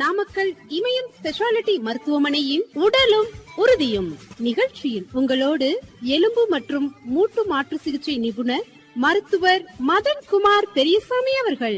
நாமக்கல் இமயம் speciality மருத்துவமனையின் உடலும் உறுதியும் நிகழ்ச்சியில் உங்களோடு எலும்பு மற்றும் மூட்டு மாற்று சிகிச்சை நிபுணர் மருத்துவர் மதன் குமார் பெரியசாமி அவர்கள்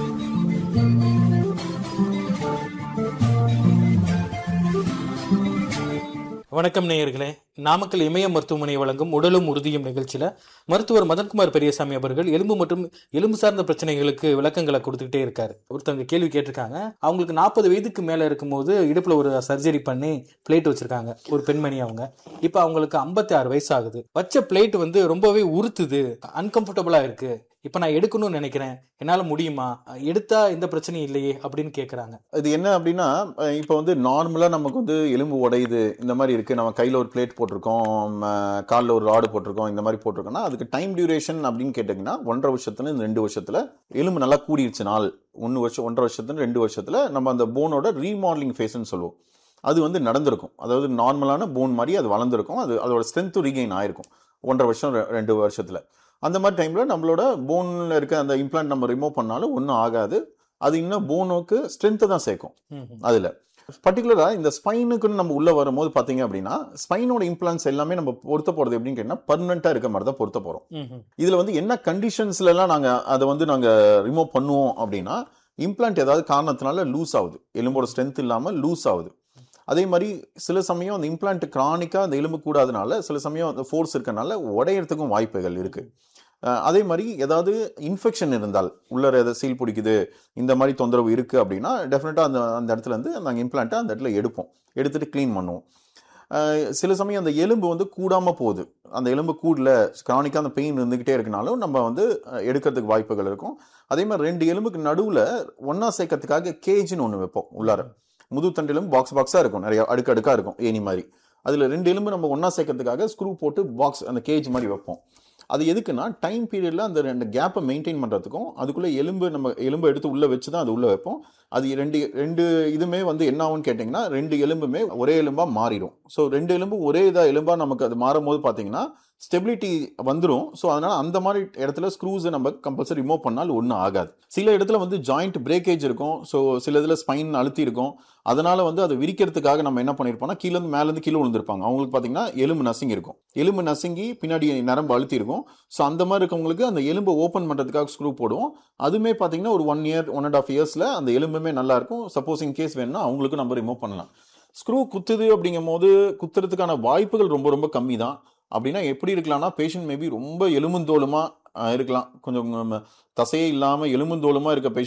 வணக்கம் நேயர்களே நாமக்கல் இமய மருத்துவமனை வழங்கும் உடலும் உறுதியும் நிகழ்ச்சியில மருத்துவர் மதன்குமார் பெரியசாமி அவர்கள் எலும்பு மற்றும் எலும்பு சார்ந்த பிரச்சனைகளுக்கு விளக்கங்களை கொடுத்துக்கிட்டே இருக்காரு ஒருத்தவங்க கேள்வி கேட்டிருக்காங்க அவங்களுக்கு நாற்பது வயதுக்கு மேல இருக்கும்போது இடுப்புல ஒரு சர்ஜரி பண்ணி பிளேட் வச்சிருக்காங்க ஒரு பெண்மணி அவங்க இப்ப அவங்களுக்கு ஐம்பத்தி ஆறு வயசு ஆகுது வச்ச பிளேட் வந்து ரொம்பவே உறுத்துது அன்கம்ஃபர்டபுளா இருக்கு இப்ப நான் எடுக்கணும்னு நினைக்கிறேன் என்னால முடியுமா எடுத்தா எந்த பிரச்சனையும் இல்லையே அப்படின்னு கேக்குறாங்க இது என்ன அப்படின்னா அஹ் இப்போ வந்து நார்மலாக நமக்கு வந்து எலும்பு உடையுது இந்த மாதிரி இருக்குது நம்ம கையில் ஒரு பிளேட் போட்டிருக்கோம் காலில் ஒரு ராடு போட்டிருக்கோம் இந்த மாதிரி போட்டிருக்கோம்னா அதுக்கு டைம் டியூரேஷன் அப்படின்னு கேட்டிங்கன்னா ஒன்றரை வருஷத்துல இருந்து ரெண்டு வருஷத்தில் எலும்பு நல்லா கூடிருச்சு நாள் ஒன்று வருஷம் ஒன்றரை வருஷத்துல ரெண்டு வருஷத்தில் நம்ம அந்த போனோட ரீமாடலிங் ஃபேஸ்ன்னு சொல்லுவோம் அது வந்து நடந்திருக்கும் அதாவது நார்மலான போன் மாதிரி அது வளர்ந்துருக்கும் அது அதோட ஸ்ட்ரென்த்து ரீகெயின் ஆயிருக்கும் ஒன்றரை வருஷம் ரெ- ரெண்டு வருஷத்தில் அந்த மாதிரி டைமில் நம்மளோட போனில் இருக்க அந்த இம்ப்ளான்ட் நம்ம ரிமூவ் பண்ணாலும் ஒன்றும் ஆகாது அது இன்னும் போனுக்கு ஸ்ட்ரென்த்தை தான் சேர்க்கும் அதில் பர்டிகுலராக இந்த ஸ்பைனுக்குன்னு நம்ம உள்ளே வரும்போது பார்த்தீங்க அப்படின்னா ஸ்பைனோட இம்ப்ளான்ஸ் எல்லாமே நம்ம பொருத்த போகிறது எப்படின்னு கேட்டால் பர்மனெண்ட்டாக இருக்க மாதிரி தான் பொருத்த போகிறோம் இதில் வந்து என்ன கண்டிஷன்ஸ்லலாம் நாங்கள் அதை வந்து நாங்கள் ரிமூவ் பண்ணுவோம் அப்படின்னா இம்ப்ளான்ட் ஏதாவது காரணத்தினால லூஸ் ஆகுது எலும்போட ஸ்ட்ரென்த் இல்லாமல் லூஸ் ஆகுது அதே மாதிரி சில சமயம் அந்த இம்ப்ளான்ட் கிரானிக்காக அந்த எலும்பு கூடாதனால சில சமயம் அந்த ஃபோர்ஸ் இருக்கனால உடையறதுக்கும் வாய்ப்புகள் இருக்கு அஹ் அதே மாதிரி ஏதாவது இன்ஃபெக்ஷன் இருந்தால் உள்ளர எதை சீல் பிடிக்குது இந்த மாதிரி தொந்தரவு இருக்கு அப்படின்னா டெஃபினட்டாக அந்த அந்த இடத்துல இருந்து நாங்கள் இம்ப்ளான்ட்டை அந்த இடத்துல எடுப்போம் எடுத்துட்டு க்ளீன் பண்ணுவோம் அஹ் சில சமயம் அந்த எலும்பு வந்து கூடாம போகுது அந்த எலும்பு கூடல கிரானிக்காக அந்த பெயின் இருந்துகிட்டே இருக்கனாலும் நம்ம வந்து அஹ், எடுக்கிறதுக்கு வாய்ப்புகள் இருக்கும் அதே மாதிரி ரெண்டு எலும்புக்கு நடுவில் ஒன்றா சேர்க்கறதுக்காக கேஜ்னு ஒன்று வைப்போம் உள்ளார முதுத்தண்டு எலும்பு பாக்ஸ் பாக்ஸாக இருக்கும் நிறைய அடுக்கு அடுக்காக இருக்கும் ஏணி மாதிரி அதில் ரெண்டு எலும்பு நம்ம ஒன்றா சேர்க்கறதுக்காக ஸ்க்ரூ போட்டு பாக்ஸ் அந்த கேஜ் மாதிரி வைப்போம் அது எதுக்குன்னா டைம் பீரியடில் அந்த ரெண்டு கேப்பை மெயின்டைன் பண்ணுறதுக்கும் அதுக்குள்ளே எலும்பு நம்ம எலும்பை எடுத்து உள்ளே வச்சு தான் அது உள்ளே வைப்போம் அது ரெண்டு ரெண்டு இதுமே வந்து என்ன ஆகும்னு கேட்டிங்கன்னா ரெண்டு எலும்புமே ஒரே எலும்பாக மாறிடும் ஸோ ரெண்டு எலும்பு ஒரே இதாக எலும்பாக நமக்கு அது மாறும் போது பார்த்தீங்கன்னா ஸ்டெபிலிட்டி வந்துடும் ஸோ அதனால் அந்த மாதிரி இடத்துல ஸ்க்ரூஸை நம்ம கம்பல்சரி ரிமூவ் பண்ணால் ஒன்றும் ஆகாது சில இடத்துல வந்து ஜாயிண்ட் பிரேக்கேஜ் இருக்கும் ஸோ சில இதில் ஸ்பைன் அழுத்தி இருக்கும் அதனால வந்து அதை விரிக்கிறதுக்காக நம்ம என்ன பண்ணியிருப்போம்னா கீழேருந்து மேலேருந்து கீழே விழுந்திருப்பாங்க அவங்களுக்கு பார்த்தீங்கன்னா எலும்பு நசுங்கி இருக்கும் எலும்பு நசுங்கி பின்னாடி நரம்பு அழுத்தி இருக்கும் ஸோ அந்த மாதிரி இருக்கவங்களுக்கு அந்த எலும்பை ஓப்பன் பண்ணுறதுக்காக ஸ்க்ரூ போடுவோம் அதுவுமே பார்த்தீங்கன்னா ஒரு one year one and half இயர்ஸில் அந்த எலும்புமே நல்லா இருக்கும் சப்போஸ் இன் கேஸ் வேணும்னா அவங்களுக்கு நம்ம ரிமூவ் பண்ணலாம் ஸ்க்ரூ குத்துது அப்படிங்கும் போது குத்துறதுக்கான வாய்ப்புகள் ரொம்ப ரொம்ப கம்மி தான் அப்படின்னா எப்படி இருக்கலாம்னா பேஷண்ட் மேபி ரொம்ப எலும்புந்தோலுமா அஹ், இருக்கலாம் கொஞ்சம் நம்ம தசையே இல்லாமல் எலும்புந்தோலுமா இருக்க பேஷண்ட்